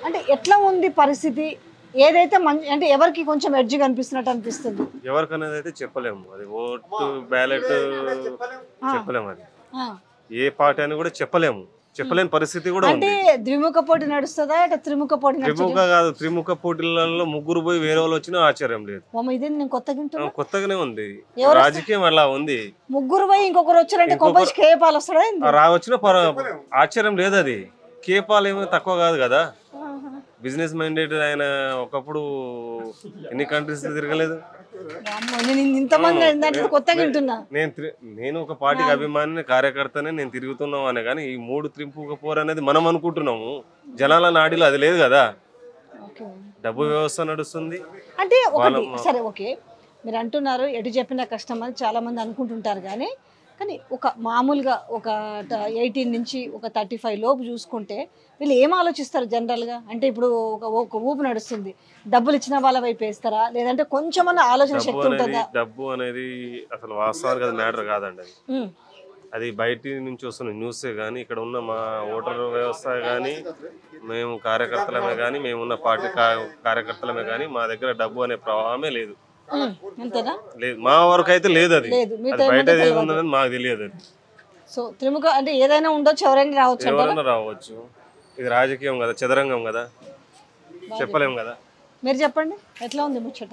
అంటే ఎట్లా ఉంది పరిస్థితి ఏదైతే మంచి అంటే ఎవరికి కొంచెం ఎడ్జ్ కనిపిస్తున్నట్టు అనిపిస్తుంది ఎవరికనేది అయితే చెప్పలేము అది ఓటు బ్యాలెట్ చెప్పలేము అది ఆ. ఏ పార్టీ అని కూడా చెప్పలేము చెప్పలేని పరిస్థితి కూడా అంటే ఉంది ద్విముఖ పోటీ నడుస్తుందా అంటే త్రిముఖ పోటీ త్రిముఖ నడుస్తుందా కాదు త్రిముఖ పోటీలలో ముగ్గురు పోయి వేరే వాళ్ళు వచ్చినా ఆశ్చర్యం లేదు ఓమ ఇదే నేను కొత్తగా ఆ, వింటున్నా కొత్తగానే ఉంది ఎవరు రాజకీయం అలా ఉంది ముగ్గురు పోయి ఇంకొకరు వచ్చారంటే ఇంకొకరు- కొంపల్స్ కేపాలు వస్తాడా ఏంది? ఆ రావచ్చిన పర ఆశ్చర్యం లేదు అది కేపాలు ఏమో తక్కువ కాదు కదా ఆహా. బిజినెస్ మైండెడ్ ఆయన ఒకప్పుడు ఎన్ని కంట్రీస్ తిరగలేదు వామ్మో, నేను ఇంతమంది ఏంటంటే కొత్తగా వింటున్నా నేను త్రి- నేను ఒక పార్టీకి అభిమాని కార్యకర్తనే నేను తిరుగుతున్నాం అనే కానీ ఈ మూడు త్రింపుక పోరు అనేది మనం అనుకుంటున్నాము జనాల నాడిలో అది లేదు కదా ఓకే. డబ్బు వ్యవస్థ నడుస్తుంది అంటే ఒకటి వాళ్ళ- సరే ఓకే మీరు అంటున్నారు ఎటు చెప్పినా కష్టం అని చాలా మంది అనుకుంటుంటారు కానీ కానీ ఒక మామూలుగా ఒక ఎయిటీన్ నుంచి ఒక థర్టీ ఫైవ్ లోపు చూసుకుంటే వీళ్ళు ఏం ఆలోచిస్తారు జనరల్గా అంటే ఇప్పుడు ఒక ఒక ఊపు నడుస్తుంది డబ్బులు ఇచ్చిన వాళ్ళ వైపు వేస్తారా లేదంటే కొంచెమన్నా ఆలోచన డబ్బు శక్తి అనేది ఉంటుందా డబ్బు అనేది అసలు వాస్తవానికి అది మ్యాటర్ కాదండి అది ఉమ్, అది బయటి నుంచి వస్తున్న న్యూసే కానీ ఇక్కడ ఉన్న మా ఓటర్ వ్యవస్థ కానీ మేము కార్యకర్తలమే కానీ మేము ఉన్న పార్టీ కా- కార్యకర్తలమే కానీ మా దగ్గర డబ్బు అనే ప్రవాహమే లేదు ఉమ్, అంతేనా లేదు మా వరకు అయితే లేదు అది లేదు అది మీతో బయట ఏముందో ఏది తెలియదు. ఉందనేది మాకు తెలియదు అది సో త్రిముఖ అంటే ఏదైనా ఉండొచ్చు ఎవరైనా రావచ్చు అంటారా ఎవరైనా రావచ్చు ఇది రాజకీయం కదా చదరంగం కదా చెప్పలేం కదా మీరు చెప్పండి ఎట్లా ఉంది ముచ్చట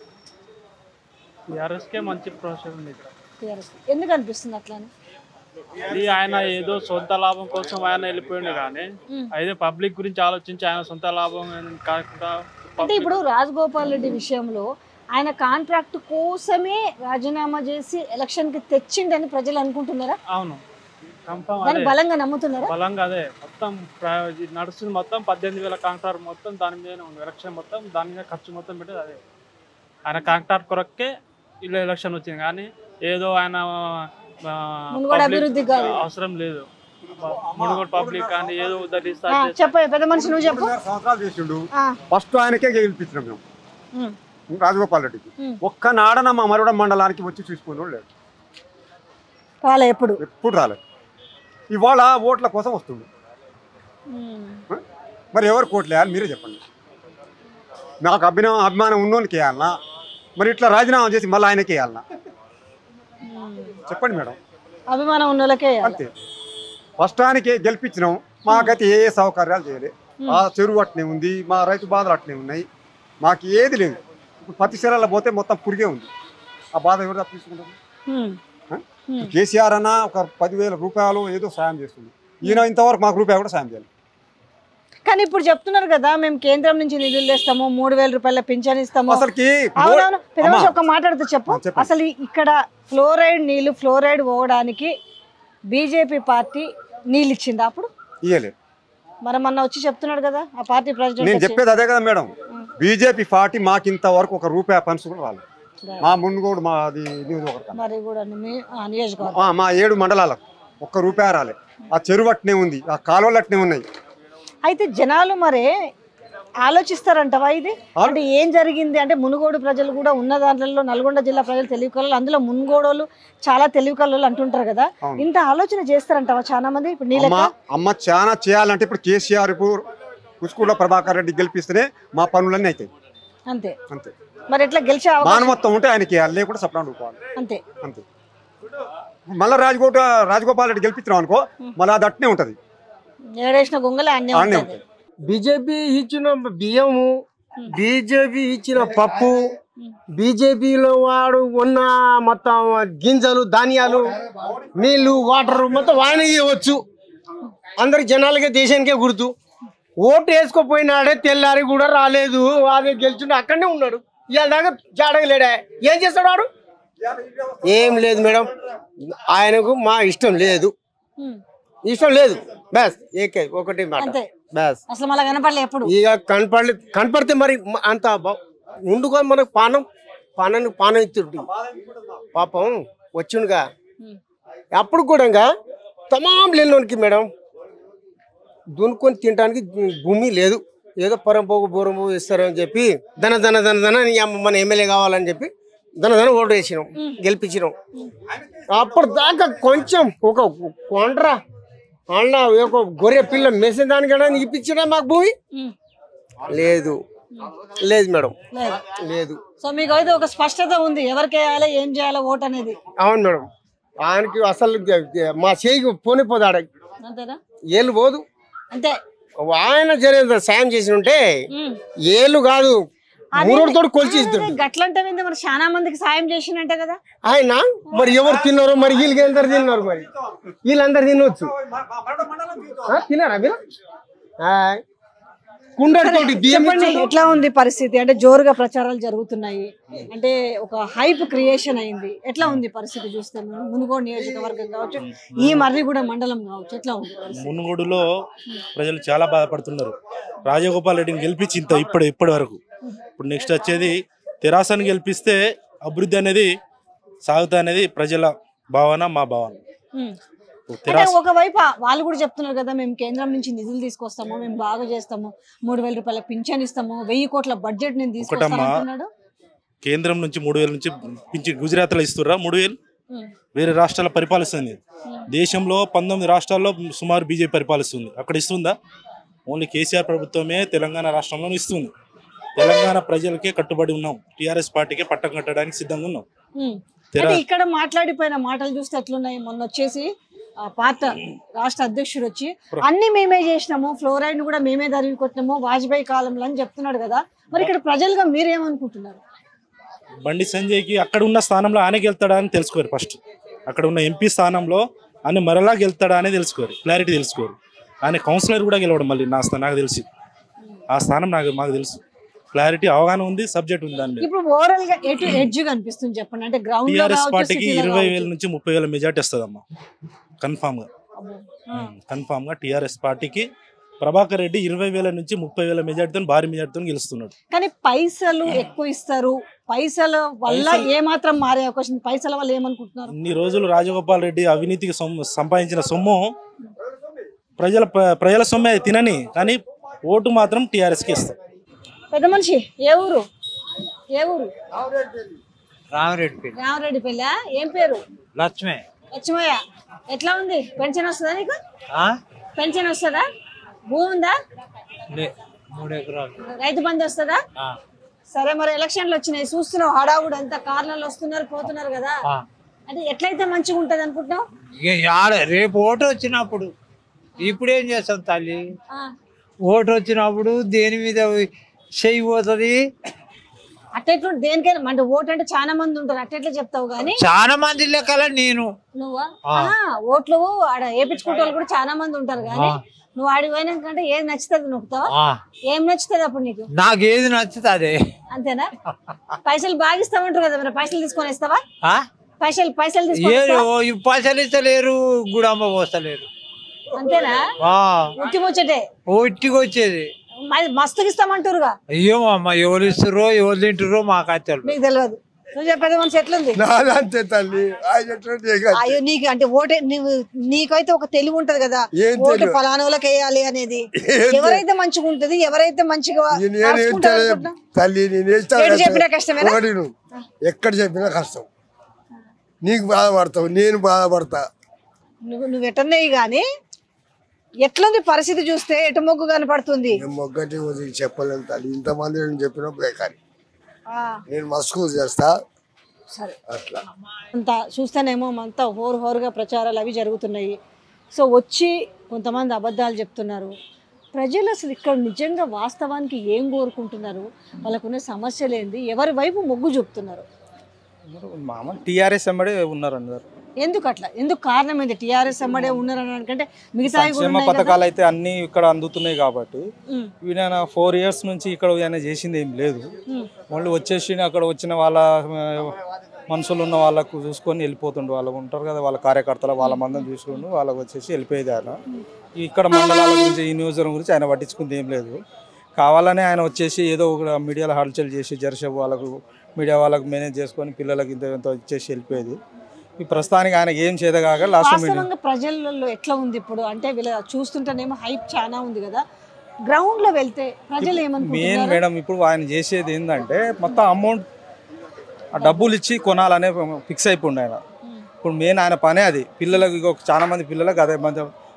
టీఆర్ఎస్కే మంచి ప్రొఫెషన్ ఉంది ఇక్కడ TRS. ఎందుకు అనిపిస్తుంది అట్లా అని ఇది ఆయన ఏదో సొంత లాభం కోసం ఆయన వెళ్ళిపోయిండు కానీ మ్మ్. అయితే పబ్లిక్ గురించి ఆలోచించి ఆయన సొంత లాభం కాకుండా అంటే ఇప్పుడు రాజగోపాల్ రెడ్డి విషయంలో ఆయన కాంట్రాక్ట్ కోసమే రాజీనామా చేసి ఎలక్షన్ కి తెచ్చిండని ప్రజలు అనుకుంటున్నారా అవును కన్ఫామ్ దాన్ని అదే బలంగా నమ్ముతున్నారా బలంగా అదే మొత్తం ప్ర- ఇది నడుస్తుంది మొత్తం పద్దెనిమిది వేల కాంట్రాక్ట్ మొత్తం దాని మీదనే ఉంది ఎలక్షన్ మొత్తం దాని మీద ఖర్చు మొత్తం పెట్టేది అదే ఆయన కాంట్రాక్ట్ కొరకే ఇలా ఎలక్షన్ వచ్చింది కానీ ఏదో ఆయన ఆ, మునుగోడు public అభివృద్ధి కాదు. అవసరం లేదు మునుగోడు పబ్లిక్ కానీ ఏదో ఉద్ధరిస్తా ఆ, చెప్పే పెద్ద మనిషి నువ్వు చెప్పు ఐదున్నర సంవత్సరాలు చేసిండు ఆ, ఫస్ట్ ఆయనకే గెలిపించినాం మేము ఉమ్, రాజగోపాల్ రెడ్డికి ఉమ్. ఒక్క నాడన మా మరుడ మండలానికి వచ్చి చూసుకుని లేడు రాలే ఎప్పుడు ఎప్పుడు రాలేదు ఇవాళ ఓట్ల కోసం వస్తుంది ఉమ్, మరి ఎవరు కోట్లు వేయాలి మీరే చెప్పండి నాకు అభినవం అభిమానం ఉన్నోనికి వేయాలనా మరి ఇట్లా రాజీనామా చేసి మళ్ళీ ఆయనకి వేయాలనా ఉమ్. చెప్పండి మేడం అభిమానం ఉన్న వాళ్ళకే వేయాలి. అంతే ఫస్ట్ ఆయనకి గెలిపించినాం మాకైతే ఏ ఏ సౌకర్యాలు చేయలే ఆ చెరువు అట్నే ఉంది మా రైతు బాధలు అట్నే ఉన్నాయి మాకు ఏది లేదు ఇప్పుడు పత్తి శరాల్లో పోతే మొత్తం పురిగే ఉంది ఆ బాధ ఎవరు తప్పించుకుంటారు ఉమ్, ఆ? ఉమ్. కేసీఆర్ అన్న ఒక పదివేల రూపాయలు ఏదో సాయం చేస్తుంది ఈయన ఇంతవరకు మాకు రూపాయి కూడా సాయం చేయాలి కానీ ఇప్పుడు చెప్తున్నారు కదా మేము కేంద్రం నుంచి నిధులు తెస్తాము మూడు వేల రూపాయల పింఛన్ ఇస్తాము అసలుకి అవునవును పెద్ద అమ్మా. మనిషి ఒక్క మాట్లాడితే చెప్పు ఆ, చెప్పండి. అసలు ఇక్కడ ఫ్లోరైడ్ నీళ్లు ఫ్లోరైడ్ పోవడానికి బీజేపీ పార్టీ నీళ్ళు ఇచ్చింది అప్పుడు ఇయ్యలే మరి మొన్న వచ్చి చెప్తున్నాడు కదా ఆ పార్టీ నేను ప్రెసిడెంట్ చెప్పేది అదే కదా మేడం బీజేపీ పార్టీ మాకు ఇంతవరకు ఒక రూపాయి పన్స్ కూడా రాలేదు మా మున్గోడు మాది నియోజకవర్గం మరి కూడా మీ ఆ, నియోజకవర్గం ఆ, మా ఏడు మండలాలకు ఒక్క రూపాయి రాలే ఆ చెరువు అట్నే ఉంది ఆ కాలువలు అట్నే ఉన్నాయి అయితే జనాలు మరి ఆలోచిస్తారంటవా ఇది అంటే ఏం జరిగింది అంటే మునుగోడు ప్రజలు కూడా ఉన్న దాంట్లో నల్గొండ జిల్లా ప్రజలు తెలివి కలలు అందులో మునుగోడోళ్ళు చాలా తెలివి కలలు అంటుంటారు కదా అవును. ఇంత ఆలోచన చేస్తారంటవా చాలా మంది ఇప్పుడు అమ్మ నీళ్ళ అమ్మ చాలా చేయాలంటే ఇప్పుడు కేసీఆర్ కుస్కూళ్ళ ప్రభాకర్ రెడ్డి గెలిపిస్తేనే మా పనులన్నీ అవుతాయి అంతే అంతే మరి ఎట్లా గెలిచే అవకాశం మానవత్వం ఉంటే ఆయనకి వేయాలి లేకుండా సప్లాన్ ఊరుకోవాలి అంతే అంతే మళ్ళీ రాజగోట రాజగోపాల్ రెడ్డి గెలిపించినాం అనుకో మళ్ళీ అది అట్నే ఉంటుంది ఏడేసిన గొంగలే అన్నీ ఆడనే ఉంటుంది ఉంటుంది బీజేపీ ఇచ్చిన బియ్యము బీజేపీ ఇచ్చిన పప్పు బీజేపీలో వాడు ఉన్న మొత్తం గింజలు ధాన్యాలు నీళ్లు వాటర్ మొత్తం ఆయన ఇవ్వచ్చు అందరి జనాలకే దేశానికే గుర్తు ఓటు వేసుకోపోయినాడే తెల్లారి కూడా రాలేదు అదే గెలిచిండు అక్కడనే ఉన్నాడు ఇవాళ దాకా జాడగలేడా ఏం చేస్తాడు వాడు ఏం లేదు మేడం ఆయనకు మా ఇష్టం లేదు ఉమ్. ఇష్టం లేదు బస్ ఏకే ఒకటి మాట అంతే బస్ అసలు మళ్ళీ కనపడలే ఎప్పుడు ఇక కనపడలే కనపడితే మరి మ- అంత బ- ఉండుకొని మనకు పానం పానాన్ని పానం ఇచ్చుంటు పాపం వచ్చిండుగా ఉమ్. అప్పుడు కూడా తమాం లేనోనికి మేడం దున్నుకొని తినడానికి భూమి లేదు ఏదో పరంపోగు బూరంపోగు ఇస్తారని చెప్పి ధన ధన ధన ధన నీ అమ్మ మన ఎమ్మెల్యే కావాలని చెప్పి ధన ధన ఓటు వేసినాం గెలిపించినాం అప్పుడు దాకా కొంచెం ఒక కొండ్రా అన్న ఒక గొర్రె పిల్ల మెసేజ్ దానికన్నా ఇప్పించినా మాకు భూమి ఉమ్. లేదు లేదు మేడం లేదు లేదు సో మీకు అయితే ఒక స్పష్టత ఉంది ఎవరికి వేయాలి ఏం చేయాలి ఓట్ అనేది అవును మేడం ఆయనకి అసలు మా చేయికి పోనీ పోదాడు అంతేనా ఏళ్ళు పోదు అంతే ఆయన జరిగిన సాయం చేసి ఉంటే ఉమ్. ఏళ్ళు కాదు మూడుతో కొలిచి అదే, ఇస్తాడు గట్లంటే విందా మరి చాలా మందికి సాయం చేసినంటే కదా ఆయన మరి ఎవరు తిన్నారు మరి వీళ్ళకి అందరు తిన్నారు మరి వీళ్ళందరు తినవచ్చు ఆ, తినారా మీరు కుండడితోటి బియ్యం చెప్పండి ఎట్లా ఉంది పరిస్థితి అంటే జోరుగా ప్రచారాలు జరుగుతున్నాయి అంటే ఒక హైప్ క్రియేషన్ అయింది ఎట్లా ఉంది పరిస్థితి చూస్తే మనం మునుగోడు నియోజకవర్గం కావచ్చు ఈ మర్రిగూడ మండలం కావచ్చు ఎట్లా ఉంది పరిస్థితి? మునుగోడులో ప్రజలు చాలా బాధపడుతున్నారు రాజగోపాల్ రెడ్డిని గెలిపించి ఇంత ఇప్పుడు ఇప్పటి వరకు ఇప్పుడు నెక్స్ట్ వచ్చేది తెరాసను గెలిపిస్తే అభివృద్ధి అనేది సాగుతా అనేది ప్రజల భావన మా భావన ఉమ్. అంటే తెరాస ఒకవైపు ఆ- వాళ్ళు కూడా చెప్తున్నారు కదా మేము కేంద్రం నుంచి నిధులు తీసుకొస్తాము మేము బాగా చేస్తాము మూడు వేల రూపాయల పింఛన్ ఇస్తాము వెయ్యి కోట్ల బడ్జెట్ నేను తీసుకొస్తాను ఒకటమ్మా. అంటున్నాడు కేంద్రం నుంచి మూడు వేల నుంచి పింఛన్ గుజరాత్లో ఇస్తుర్రా మూడు వేలు ఉమ్. వేరే రాష్ట్రాల పరిపాలిస్తుంది దేశంలో పంతొమ్మిది రాష్ట్రాల్లో సుమారు బీజేపీ పరిపాలిస్తుంది అక్కడ ఇస్తుందా ఓన్లీ కేసీఆర్ ప్రభుత్వమే తెలంగాణ రాష్ట్రంలో ఇస్తుంది తెలంగాణ ప్రజలకే కట్టుబడి ఉన్నాం టీఆర్ఎస్ పార్టీకే పట్టం కట్టడానికి సిద్ధంగా ఉన్నాం ఉమ్. తెరా- అంటే ఇక్కడ మాట్లాడిపోయిన మాటలు చూస్తే ఎట్లున్నాయి మొన్న వచ్చేసి ఆ పాత రాష్ట్ర అధ్యక్షుడు వచ్చి అన్ని మేమే చేసినాము ఫ్లోరైడ్ కూడా మేమే దరిగి కొట్టినాము వాజ్పేయి కాలంలో అని చెప్తున్నాడు కదా మరి ఇక్కడ ప్రజలుగా మీరేమనుకుంటున్నారు బండి సంజయ్కి అక్కడ ఉన్న స్థానంలో ఆయన గెలుతాడా అని తెలుసుకోరు ఫస్ట్ అక్కడ ఉన్న ఎంపీ స్థానంలో ఆయన మరలా గెలుతాడా అని తెలుసుకోరు క్లారిటీ తెలుసుకోరు ఆయన కౌన్సిలర్ కూడా గెలవడం మళ్ళీ నా స్థా- నాకు తెలిసి ఆ స్థానం నాకు మాకు తెలుసు క్లారిటీ అవగాహన ఉంది సబ్జెక్ట్ ఉంది దాని మీద ఇప్పుడు ఓవరాల్ గా ఎటు ఎడ్జ్ కనిపిస్తుంది చెప్పండి అంటే గ్రౌండ్ లో టీఆర్ఎస్ కావచ్చు, పార్టీకి city లో ఇరవై కావచ్చు. వేల నుంచి ముప్పై వేల మెజార్టీ వస్తుందమ్మా కన్ఫామ్ గా అబ్బో. కన్ఫామ్ గా టీఆర్ఎస్ పార్టీకి ప్రభాకర్ రెడ్డి ఇరవై వేల నుంచి ముప్పై వేల మెజార్టీతో భారీ మెజార్టీతో గెలుస్తున్నాడు కానీ పైసలు ఎక్కువ ఇస్తారు పైసల వల్ల పైసలు- ఏ మాత్రం మారే అవకాశం ఉంది? పైసల వల్ల ఏమనుకుంటున్నారు ఇన్ని రోజులు రాజగోపాల్ రెడ్డి అవినీతికి సొమ్ము సంపాదించిన సొమ్ము ప్రజల ప్రజల సొమ్మే అది తినని కానీ ఓటు మాత్రం టీఆర్ఎస్కి ఇస్తాం పెద్ద మనిషి ఏ ఊరు ఏ ఊరు రామరెడ్డి రామరెడ్డి పెళ్ళ ఏం పేరు లక్ష్మే లక్ష్మయ్య ఎట్లా ఉంది పెన్షన్ వస్తుందా నీకు ఆ? పెన్షన్ వస్తుందా భూమి ఉందా లే మూడు ఎకరాలు రైతు బంధు వస్తుందా ఆ, సరే మరి ఎలక్షన్లు వచ్చినాయి చూస్తున్నావు హడావుడు అంతా కార్లలో వస్తున్నారు పోతున్నారు కదా ఆ. అంటే ఎట్లయితే మంచిగా ఉంటది అనుకుంటున్నావు ఇక ఆడ రేపు ఓటు వచ్చినప్పుడు ఇప్పుడు ఏం చేస్తాం తల్లి ఆ, ఓటు వచ్చినప్పుడు దేని మీద చెయ్యి పోతుంది అట్టెట్లు దేనికైనా అంటే ఓటు అంటే చాలా మంది ఉంటారు అట్టెట్లా చెప్తావు కానీ చాలా మంది లెక్కల నేను నువ్వా ఆ. ఆ, ఓట్లు ఆడ వేపించుకుంటే వాళ్ళు కూడా చాలా మంది ఉంటారు కానీ ఆ. నువ్వు ఆడికి పోయినాకంటే ఏది నచ్చుతుంది నొక్కుతావా ఆ, ఏం నచ్చుతుంది అప్పుడు నీకు నాకు ఏది నచ్చుతుంది అదే అంతేనా పైసలు బాగా ఇస్తామంటారు కదా మరి పైసలు తీసుకొని ఇస్తావా ఆ? పైసలు పైసలు తీసుకొని ఏ ఇస్తావా? ఓ, ఈ పైసలు ఇస్తలేరు గుడమ్మ పోస్తలేరు అంతేనా ఆ, ఉట్టి ముచ్చటే ఓ ఇంటికి వచ్చేది మరి మస్తుకి ఇస్తామంటారుగా అయ్యో అమ్మ ఎవరు ఇస్తారో ఎవరు తింటారో మాకు తెలియదు మీకు తెలియదు నువ్వు చెప్పేది మనిషి ఎట్లుంది నాదంతే తల్లి ఆయన ఎట్లుంటే ఇక అంతే. అయ్యో నీకు అంటే ఓటే నువ్వు నీకైతే ఒక తెలివి ఉంటది కదా ఏం ఓటు తెలివి? ఫలానా వాళ్ళకి వేయాలి అనేది ఏం ఎవరైతే మంచిగా ఉంటది ఎవరైతే మంచిగా నేనేం రాసుకుంటారో చేయలేదు. అనుకుంటా. తల్లి నేను ఏం ఏడు చెప్పినా కష్టమేనా? ఒకటి నువ్వు ఎక్కడ చెప్పినా కష్టం నీకు బాధపడతావు నేను బాధపడతా నువ్వు నువ్వు ఎటన్నాయి కానీ ఎట్లుంది పరిస్థితి చూస్తే ఎటు మొగ్గు కనపడుతుంది నేను ఒక్కటి వదిలి చెప్పలేను తల్లి ఇంతమంది నేను చెప్పినప్పుడే కానీ ఆ, నేను మస్కు చేస్తా సరే అట్లా అంతా చూస్తేనేమో అంతా హోరు హోరుగా ప్రచారాలు అవి జరుగుతున్నాయి సో వచ్చి కొంతమంది అబద్ధాలు చెప్తున్నారు ప్రజలు అసలు ఇక్కడ నిజంగా వాస్తవానికి ఏం కోరుకుంటున్నారు వాళ్ళకున్న సమస్యలు ఏంది ఎవరి వైపు మొగ్గు చూపుతున్నారు మామూలు టీఆర్ఎస్ వెంబడే ఉన్నారు అందరు ఎందుకు అట్లా ఎందుకు కారణం ఏంది టీఆర్ఎస్ అమ్మడే ఉన్నారని అనుకంటే మిగతా సంక్షేమ పథకాలు అయితే అన్ని ఇక్కడ అందుతున్నాయి కాబట్టి ఉమ్. ఈయన ఫోర్ ఇయర్స్ నుంచి ఇక్కడ ఆయన చేసింది ఏం లేదు మళ్ళీ వచ్చేసి అక్కడ వచ్చిన వాళ్ళ ఆ, మనుషులు ఉన్న వాళ్ళకు చూసుకొని వెళ్ళిపోతుండు వాళ్ళు ఉంటారు కదా వాళ్ళ కార్యకర్తలు వాళ్ళ మందం చూసుకుంటూ వాళ్ళకి వచ్చేసి వెళ్ళిపోయేది ఆయన ఇక్కడ మండలాల గురించి ఈ నియోజకవర్గం గురించి ఆయన పట్టించుకుంది ఏం లేదు కావాలనే ఆయన వచ్చేసి ఏదో ఒక మీడియాలో హల్చల్ చేసి జర్షప్ వాళ్ళకు మీడియా వాళ్ళకు మేనేజ్ చేసుకొని పిల్లలకి ఇంత ఇంత ఇచ్చేసి వెళ్ళిపోయేది ఈ ప్రస్తుతానికి ఆయనకి ఏం చేదగాక లాస్ట్ మీడియా వాస్తవంగా ప్రజలలో ఎట్లా ఉంది ఇప్పుడు అంటే వీళ్ళ చూస్తుంటేనేమో హైప్ చాలా ఉంది కదా గ్రౌండ్ లో వెళ్తే ప్రజలు మెయిన్ ఏమనుకుంటున్నారు మేడం ఇప్పుడు ఆయన చేసేది ఏంటంటే మొత్తం అమౌంట్ ఆ డబ్బులు ఇచ్చి కొనాలనే ఫిక్స్ అయిపోయింది ఆయన ఇప్పుడు మెయిన్ ఆయన పనే అది పిల్లలకు ఇగో చాలా మంది పిల్లలకు అదే మంది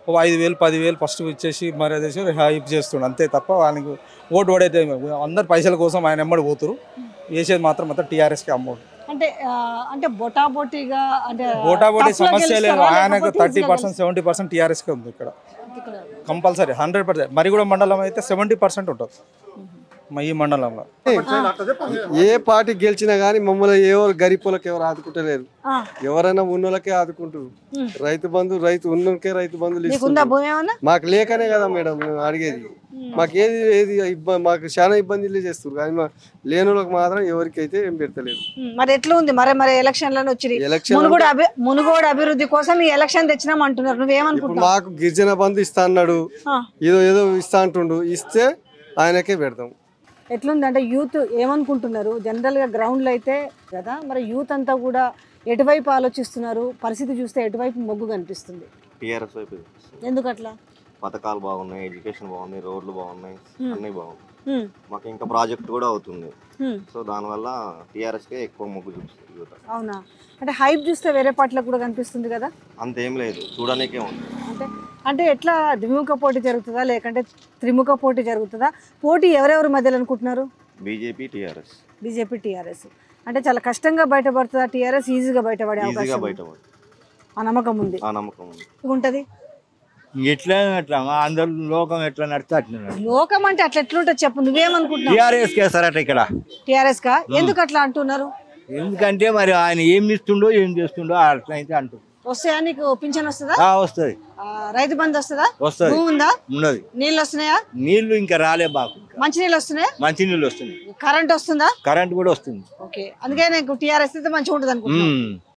ఓ ఐదు వేలు పదివేలు ఫస్ట్ ఇచ్చేసి మరి అదేసి హైప్ చేస్తుండు అంతే తప్ప ఆయనకు ఓటు ఓడైతే అందరు పైసల కోసం ఆయన ఎమ్మడి పోతురు వేసేది మాత్రం మొత్తం టీఆర్ఎస్కి అమ్మోడు అంటే ఆ, అంటే బొటాబొటిగా అంటే ఓటాబోటీ tough గా సమస్య లేదు గెలుస్తారా? ఆయనకు లేకపోతే థర్టీ easy గా పర్సెంట్ సెవెంటీ పర్సెంట్ టీఆర్ఎస్కే ఉంది ఇక్కడ గెలుస్తారా? కంపల్సరీ హండ్రెడ్ పర్సెంట్ మరిగూడ మండలం అయితే సెవెంటీ పర్సెంట్ ఉంటుంది మా ఈ మండలంలో ఏ పార్టీ గెలిచినా కానీ మమ్మల్ని ఎవరు గరీబులకు ఎవరు ఆదుకుంటలేరు ఆ, ఎవరైనా ఉన్నోళ్ళకే ఆదుకుంటారు రైతు బంధు రైతు ఉన్నోళ్ళకే రైతు బంధులు నీకుందా ఇస్తున్నారు భూమి ఏమన్నా మాకు లేకనే కదా మేడం మేము అడిగేది మాకు ఏది ఏది ఇబ్బంది మాకు చాలా ఇబ్బందులు చేస్తారు కానీ మా లేని వాళ్ళకి మాత్రం ఎవరికైతే ఏం పెడతలేదు ఉమ్, మరి ఎట్లా ఉంది మరి మరి ఎలక్షన్లను వచ్చి ఎలక్షన్ మునుగోడు అభి మునుగోడు అభివృద్ధి కోసం ఈ ఎలక్షన్ తెచ్చినాం అంటున్నారు ఇప్పుడు నువ్వేమనుకుంటున్నావు మాకు గిరిజన బంధు ఇస్తా అన్నాడు ఆ. ఏదో ఏదో ఇస్తా అంటుండు ఇస్తే ఆయనకే పెడతాం ఎట్లుంది అంటే యూత్ ఏమనుకుంటున్నారు జనరల్గా గ్రౌండ్లో అయితే కదా మరి యూత్ అంతా కూడా ఎటువైపు ఆలోచిస్తున్నారు పరిస్థితి చూస్తే ఎటువైపు మొగ్గు కనిపిస్తుంది టీఆర్ఎస్ వైపు చూపిస్తుంది. ఎందుకు అట్లా పథకాలు బాగున్నాయి ఎడ్యుకేషన్ బాగుంది రోడ్లు బాగున్నాయి Hmm. అన్నీ బాగున్నాయి హ్మ్, మాకు ఇంకా ప్రాజెక్ట్ కూడా అవుతుంది హ్మ్. సో దానివల్ల టీఆర్ఎస్కే ఎక్కువ మొగ్గు చూపిస్తుంది యువత అవునా అంటే హైప్ చూస్తే వేరే పార్టీలకు కూడా కనిపిస్తుంది కదా అంతేం లేదు చూడడానికే ఉంది అంటే అంటే ఎట్లా ద్విముఖ పోటీ జరుగుతుందా లేకంటే త్రిముఖ పోటీ జరుగుతుందా పోటీ ఎవరెవరి మధ్యలో అనుకుంటున్నారు బీజేపీ టీఆర్ఎస్ బీజేపీ టీఆర్ఎస్ అంటే చాలా కష్టంగా బయటపడుతుందా టీఆర్ఎస్ ఈజీగా బయటపడే ఈజీగా అవకాశం బయట ఉంది. ఆ నమ్మకం ఉంది ఆ నమ్మకం ఉంది ఉంటది ఎట్లా అట్లా మా అందరు లోకం ఎట్లా నడితే అట్లా లోకం అంటే అట్లా ఎట్లుంటుంది చెప్పు నువ్వేమనుకుంటున్నావు టీఆర్ఎస్ కేసారట ఇక్కడ టీఆర్ఎస్ కా ఎందుకు అట్లా అంటున్నారు ఎందుకంటే మరి ఆయన ఏం ఇస్తుండో ఏం చేస్తుండో అట్లా అయితే అంటుంది వస్తాయా నీకు పింఛన్ వస్తుందా ఆ, వస్తది ఆ, రైతు బంధు వస్తుందా వస్తది భూమి ఉందా ఉన్నది నీళ్ళు వస్తున్నాయా నీళ్లు ఇంకా రాలే బాకు మంచి నీళ్ళు వస్తున్నాయా మంచి నీళ్ళు వస్తుంది కరెంట్ వస్తుందా కరెంట్ కూడా వస్తుంది ఓకే అందుకే నీకు టీఆర్ఎస్ అయితే మంచిగా ఉంటుంది అనుకుంటున్నాను ఉమ్.